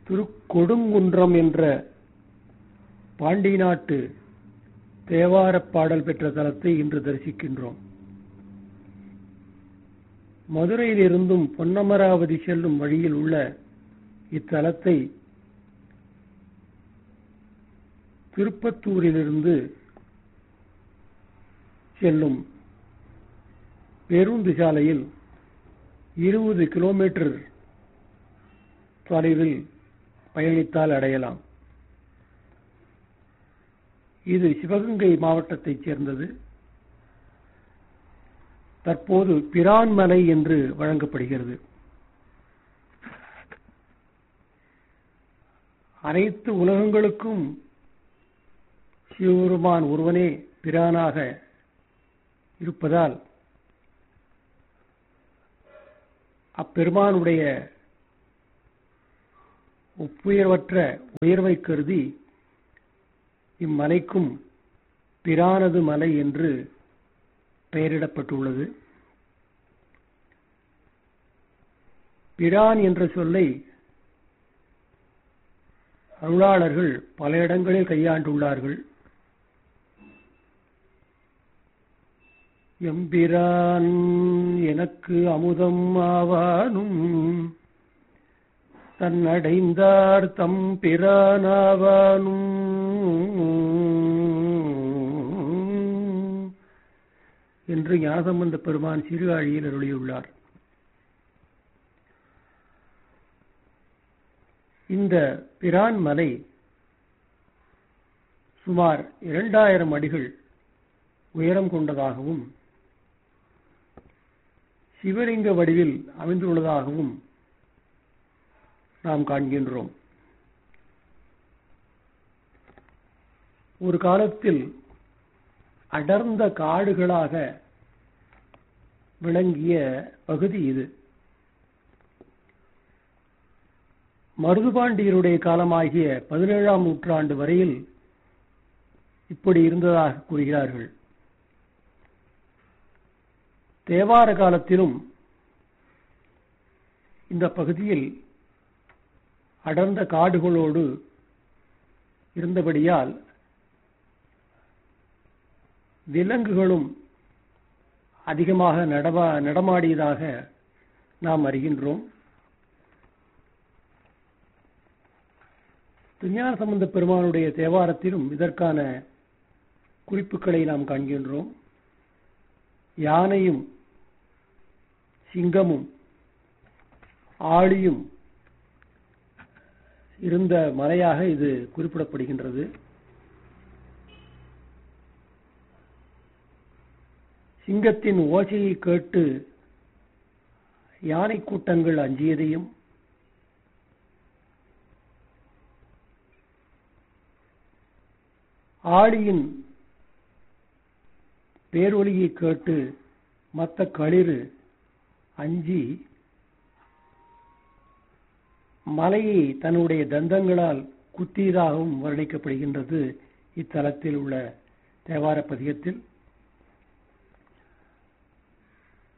திருக்கொடுங்குன்றம் என்ற பாண்டி நாட்டு தேவாரப் பாடல் பெற்ற தலத்தை இன்று தரிசிக்கின்றோம் மதுரையிலிருந்தும் பொன்னமராவதி செல்லும் வழியில் உள்ள இத்தலத்தை திருப்பத்தூரிலிருந்து செல்லும் பேருந்து சாலையில் இருபது கிலோமீட்டர் தொலைவில் பயணித்தால் அடையலாம் இது சிவகங்கை மாவட்டத்தைச் சேர்ந்தது தற்போது பிரான்மலை என்று வழங்கப்படுகிறது அனைத்து உலகங்களுக்கும் சிவபெருமான் ஒருவனே பிரானாக இருப்பதால் அப்பெருமானுடைய ஒப்புயர்வற்ற உயர்வை கருதி இம்மலைக்கும் பிரானது மலை என்று பெயரிடப்பட்டுள்ளது பிரான் என்ற சொல்லை அருளாளர்கள் பல இடங்களில் கையாண்டுள்ளார்கள் எம்பிரான் எனக்கு அமுதம் ஆவானும் தன்னடைந்தார் தம் பிரானாவானும் என்று ஞானசம்பந்த பெருமான் சிறுகாழியில் அருளியுள்ளார் இந்த பிரான் மலை சுமார் இரண்டாயிரம் அடிகள் உயரம் கொண்டதாகவும் சிவலிங்க வடிவில் அமைந்துள்ளதாகவும் நாம் காண்கின்றோம் ஒரு காலத்தில் அடர்ந்த காடுகளாக விளங்கிய பகுதி இது மருதுபாண்டியருடைய காலமாகிய பதினேழாம் நூற்றாண்டு வரையில் இப்படி இருந்ததாக கூறுகிறார்கள் தேவார காலத்திலும் இந்த பகுதியில் அடர்ந்த காடுகளோடு இருந்தபடியால் விலங்குகளும் அதிகமாக நடமா நடமாடியதாக நாம் அறிகின்றோம் திருஞான சம்பந்த பெருமானுடைய தேவாரத்திலும் இதற்கான குறிப்புகளை நாம் காண்கின்றோம் யானையும் சிங்கமும் ஆளியும் இருந்த மலையாக இது குறிப்பிடப்படுகின்றது சிங்கத்தின் ஓசையை கேட்டு யானை கூட்டங்கள் அஞ்சியதையும் ஆளியின் பேரொலியை கேட்டு மற்ற களிறு அஞ்சி மலையை தன்னுடைய தந்தங்களால் குத்தியதாகவும் வர்ணிக்கப்படுகின்றது இத்தலத்தில் உள்ள தேவார பதிகத்தில்